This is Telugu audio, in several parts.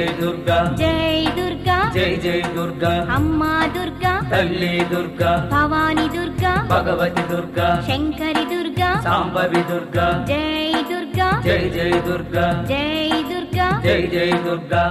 జై దుర్గా జై దుర్గా జై జై దుర్గా అమ్మా దుర్గా తల్లి దుర్గా భవాని దుర్గా భగవతి దుర్గా శంకరి దుర్గా సాంబవి దుర్గా జై దుర్గా జై జై దుర్గా జై దుర్గా జై జై దుర్గా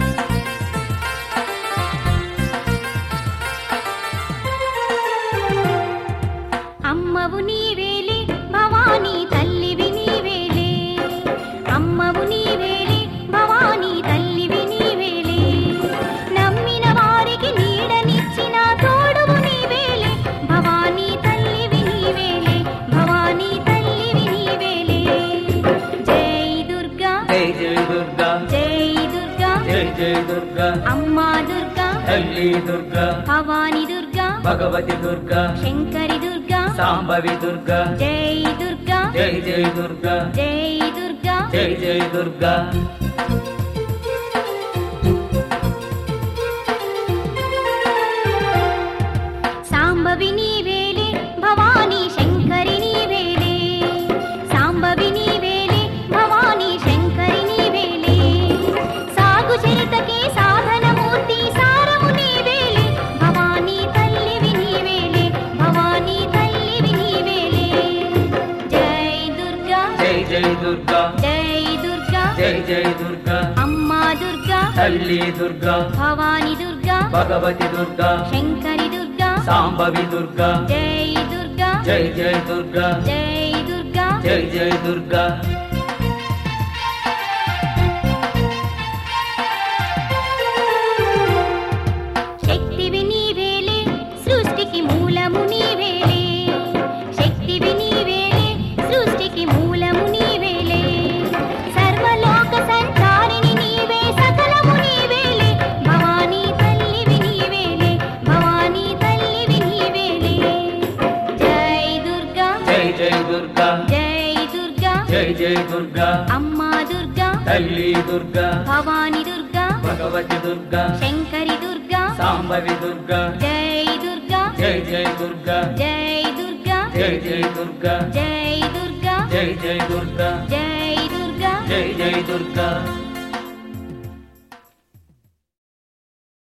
అమ్మవు నీవేలే భవానీ తల్లివి నీవేలే అమ్మవు నీవేలే భవానీ తల్లివి నీవేలే నమ్మిన వారికి నీడనిచ్చిన తోడువు నీవేలే భవానీ తల్లివి నీవేలే భవానీ తల్లివి నీవేలే జై దుర్గా జై జై దుర్గా జై దుర్గా జై జై దుర్గా అమ్మా దుర్గా తల్లి దుర్గా భవానీ దుర్గా భగవతి దుర్గా శంకరి దుర్గా సాంబవి దుర్గా జై దుర్గా జై జై దుర్గా జై దుర్గా జై జై దుర్గా సాంబవి నీవేలే భవానీ శంకరి నీవేలే సాంబవి నీవేలే భవానీ శంకరి నీవేలే సాగు చరితకే సాధనమూర్తి సారము నీవేలే భవానీ తల్లివి నీవేలే భవానీ తల్లివి నీవేలే జై దుర్గా జై జై దుర్గా జై దుర్గా జై జై దుర్గా అమ్మా దుర్గా తల్లి దుర్గా భవానీ దుర్గా భగవతి దుర్గా శంకరి దుర్గా సాంబవి దుర్గా జై దుర్గా జై జై దుర్గా జై దుర్గా జై జై దుర్గా శక్తివి నీవేలే సృష్టికి మూలము నీవేలే శక్తివి నీవేలే సృష్టికి మూలము నీవేలే సర్వలోక సంచారిణి నీవే సకలము నీవేలే భవానీ తల్లివి నీవేలే భవానీ తల్లివి నీవేలే జై దుర్గా జై జై దుర్గా జై దుర్గా జై జై దుర్గా అమ్మా దుర్గా తల్లి దుర్గా భవానీ దుర్గా భగవతి దుర్గా శంకరి దుర్గా సాంబవి దుర్గా జై దుర్గా జై జై దుర్గా జై దుర్గా జై జై దుర్గా జై దుర్గా జై జై దుర్గా జై దుర్గా జై జై దుర్గా